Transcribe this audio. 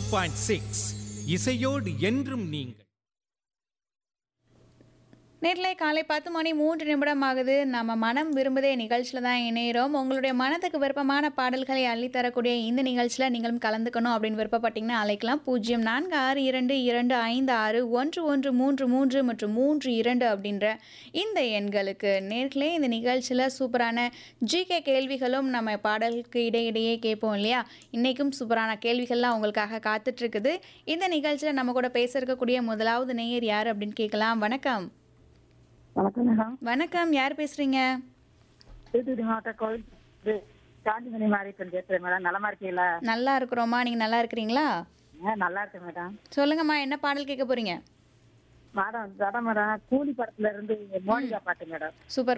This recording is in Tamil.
பாயிண்ட் சிக்ஸ் இசையோடு என்றும் நீங்கள் நேரில் காலை பத்து மணி மூன்று நிமிடம் ஆகுது நம்ம மனம் விரும்புதே நிகழ்ச்சியில் தான் இணையிறோம் உங்களுடைய மனதுக்கு விருப்பமான பாடல்களை அள்ளித்தரக்கூடிய இந்த நிகழ்ச்சியில் நீங்களும் கலந்துக்கணும் அப்படின்னு விருப்பப்பட்டீங்கன்னா அழைக்கலாம் பூஜ்ஜியம் நான்கு ஆறு இரண்டு இரண்டு ஐந்து ஆறு ஒன்று ஒன்று மூன்று மூன்று மற்றும் மூன்று இரண்டு அப்படின்ற இந்த எண்களுக்கு நேர்களே இந்த நிகழ்ச்சியில் சூப்பரான ஜிகே கேள்விகளும் நம்ம பாடலுக்கு இடையிடையே கேட்போம் இல்லையா இன்றைக்கும் சூப்பரான கேள்விகள்லாம் உங்களுக்காக காத்துட்ருக்குது இந்த நிகழ்ச்சியில் நம்ம கூட பேச இருக்கக்கூடிய முதலாவது நேயர் யார் அப்படின்னு கேட்கலாம் வணக்கம் வணக்கம் மேடம் வணக்கம் யார் பேசுறீங்க தூத்துக்குடி மாவட்ட கோவில் இது காந்திமணி மாரியப்பன் பேசுறேன் மேடம் நலமா இருக்கீங்களா நல்லா இருக்கிறோமா நீங்க நல்லா இருக்கிறீங்களா ஆ, நல்லா இருக்கேன் மேடம் சொல்லுங்கம்மா என்ன பாடல் கேட்க போறீங்க மேடம் தட மேடம் கூலி படத்துல இருந்து மோனிகா பாட்டு மேடம் சூப்பர்